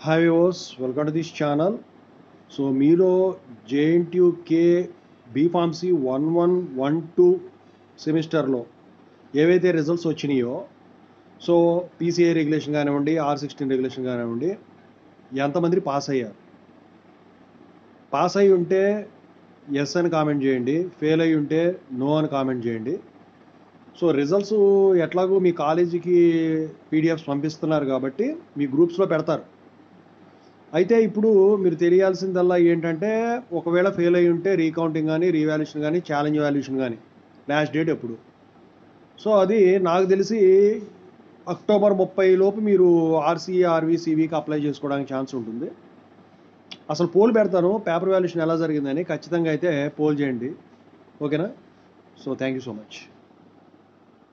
hi viewers welcome to this channel so మీలో JNTUK B pharmacy one one one two సెమిస్టర్లో ఏవైతే results వచ్చినాయో so PCI regulation కానివ్వండి R sixteen regulation కానివ్వండి ఎంతమంది పాస్ అయ్యారు పాస్ అయి ఉంటే ఎస్ అని కామెంట్ చేయండి ఫెయిల్ అయి ఉంటే నో అని కామెంట్ చేయండి సో రిజల్ట్స్ ఎట్లాగో మీ కాలేజీకి పీడిఎఫ్స్ పంపిస్తున్నారు కాబట్టి మీ గ్రూప్స్లో పెడతారు అయితే ఇప్పుడు మీరు తెలియాల్సిందల్లా ఏంటంటే ఒకవేళ ఫెయిల్ అయి ఉంటే రీకౌంటింగ్ కానీ రీవాల్యూషన్ కానీ ఛాలెంజ్ వాల్యూషన్ కానీ లాస్ట్ డేట్ ఎప్పుడు సో అది నాకు తెలిసి అక్టోబర్ ముప్పై లోపు మీరు ఆర్సీ ఆర్వీ సివికి అప్లై చేసుకోవడానికి ఛాన్స్ ఉంటుంది అసలు పోల్ పెడతాను పేపర్ వాల్యూషన్ ఎలా జరిగిందని ఖచ్చితంగా అయితే పోల్ చేయండి ఓకేనా so thank you so much